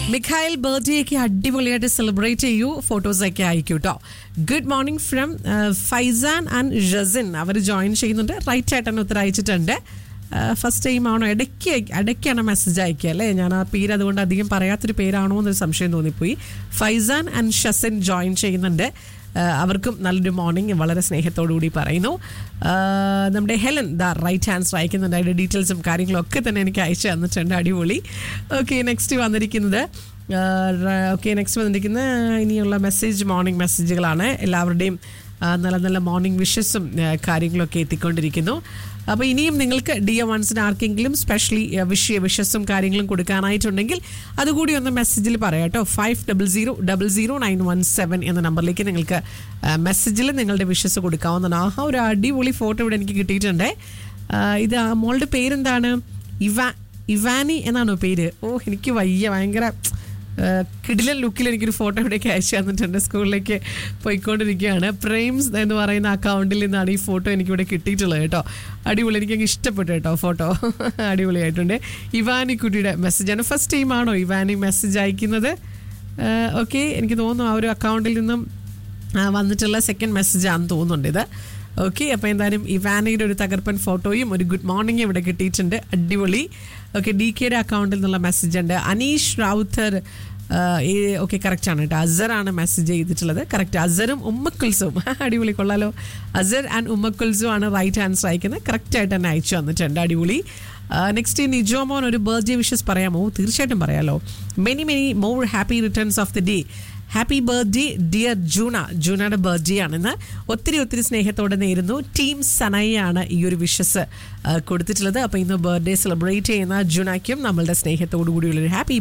Mikhael birthday ഒക്കെ അടിപൊളിയായിട്ട് celebrate ചെയ്യൂ ഫോട്ടോസ് ഒക്കെ അയക്കൂ കേട്ടോ good morning from Faizan and Jasin അവർ ജോയിൻ ചെയ്യുന്നുണ്ട് റൈറ്റ് ആയിട്ട് തന്നെ ഉത്തരം അയച്ചിട്ടുണ്ട് ഫസ്റ്റ് ടൈം ആണോ ഇടയ്ക്ക് ഇടയ്ക്കാണ് മെസ്സേജ് അയക്കുക അല്ലേ ഞാൻ ആ പേര് അതുകൊണ്ട് അധികം പറയാത്തൊരു പേരാണോ എന്നൊരു സംശയം തോന്നിപ്പോയി ഫൈസാൻ ആൻഡ് ഷസിൻ ജോയിൻ ചെയ്യുന്നുണ്ട് ആ, അവർക്കും നല്ലൊരു മോർണിംഗ് വളരെ സ്നേഹത്തോടു കൂടി പറയുന്നു ആ, നമ്മുടെ ഹെലൻ ദ റൈറ്റ് ആൻസർ അയക്കുന്നുണ്ട് അതിൻ്റെ ഡീറ്റെയിൽസും കാര്യങ്ങളും ഒക്കെ തന്നെ എനിക്ക് അയച്ചു തന്നിട്ടുണ്ട് അടിപൊളി ഓക്കെ നെക്സ്റ്റ് വന്നിരിക്കുന്നത് ഓക്കെ നെക്സ്റ്റ് വന്നിരിക്കുന്ന ഇനിയുള്ള മെസ്സേജ് മോർണിംഗ് മെസ്സേജുകളാണ് എല്ലാവരുടെയും ആ, നല്ല നല്ല മോർണിംഗ് വിഷസും കാര്യങ്ങളൊക്കെ എത്തിക്കൊണ്ടിരിക്കുന്നു അപ്പോൾ ഇനിയും നിങ്ങൾക്ക് ഡി എ വൺസിന് ആർക്കെങ്കിലും സ്പെഷ്യലി വിഷയ വിഷസും കാര്യങ്ങളും കൊടുക്കാനായിട്ടുണ്ടെങ്കിൽ അതുകൂടി ഒന്ന് മെസ്സേജിൽ പറയാം കേട്ടോ five double zero double zero nine one seven എന്ന നമ്പറിലേക്ക് നിങ്ങൾക്ക് മെസ്സേജിൽ നിങ്ങളുടെ വിഷസ് കൊടുക്കാവുന്നതാണ് ആഹാ ഒരു അടിപൊളി ഫോട്ടോ ഇവിടെ എനിക്ക് കിട്ടിയിട്ടുണ്ട് ആ, ഇത് ആ മോളുടെ പേരെന്താണ് ഇവാ ഇവാനി എന്നാണോ പേര് ഓ എനിക്ക് വയ്യ ഭയങ്കര കിടിലൻ ലുക്കിൽ എനിക്കൊരു ഫോട്ടോ ഇവിടേക്ക് അയച്ചു തന്നിട്ടുണ്ട് സ്കൂളിലേക്ക് പോയിക്കൊണ്ടിരിക്കുകയാണ് പ്രേംസ് എന്ന് പറയുന്ന അക്കൗണ്ടിൽ നിന്നാണ് ഈ ഫോട്ടോ എനിക്കിവിടെ കിട്ടിയിട്ടുള്ളത് കേട്ടോ അടിപൊളി എനിക്ക് ഇഷ്ടപ്പെട്ടു കേട്ടോ ഫോട്ടോ അടിപൊളിയായിട്ടുണ്ട് ഇവാനി കുട്ടിയുടെ മെസ്സേജാണ് ഫസ്റ്റ് ടൈമാണോ ഇവാനി മെസ്സേജ് അയക്കുന്നത് ഓക്കെ എനിക്ക് തോന്നുന്നു ആ ഒരു അക്കൗണ്ടിൽ നിന്നും ആ, വന്നിട്ടുള്ള സെക്കൻഡ് മെസ്സേജ് ആണെന്ന് തോന്നുന്നുണ്ട് ഇത് ഓക്കെ അപ്പോൾ എന്തായാലും ഇവാനയുടെ ഒരു തകർപ്പൻ ഫോട്ടോയും ഒരു ഗുഡ് മോർണിംഗ് ഇവിടെ കിട്ടിയിട്ടുണ്ട് അടിപൊളി ഓക്കെ ഡി കെയുടെ അക്കൗണ്ടിൽ നിന്നുള്ള മെസ്സേജ് ഉണ്ട് അനീഷ് റൗത്തർ ഓക്കെ കറക്റ്റ് ആണ് കേട്ടോ അസറാണ് മെസ്സേജ് ചെയ്തിട്ടുള്ളത് കറക്റ്റ് അസറും ഉമ്മക്കുൽസും അടിപൊളി കൊള്ളാലോ അസർ ആൻഡ് ഉമ്മക്കുൽസും ആണ് റൈറ്റ് ആൻസർ അയക്കുന്നത് കറക്റ്റ് ആയിട്ട് തന്നെ അയച്ചു വന്നിട്ടുണ്ട് അടിപൊളി നെക്സ്റ്റ് നിജോമോൻ ഒരു ബർത്ത്ഡേ വിഷസ് പറയാമോ തീർച്ചയായിട്ടും പറയാലോ many many more happy returns of the day happy birthday dear Juna ജൂണയുടെ ബർത്ത്ഡേ ആണെന്ന് ഒത്തിരി ഒത്തിരി സ്നേഹത്തോടെ നേരുന്നു ടീം സനയാണ് ഈ ഒരു വിഷസ് കൊടുത്തിട്ടുള്ളത് അപ്പോൾ ഇന്ന് ബർത്ത്ഡേ സെലിബ്രേറ്റ് ചെയ്യുന്ന ജുണയ്ക്കും നമ്മളുടെ സ്നേഹത്തോടു കൂടിയുള്ളൊരു ഹാപ്പി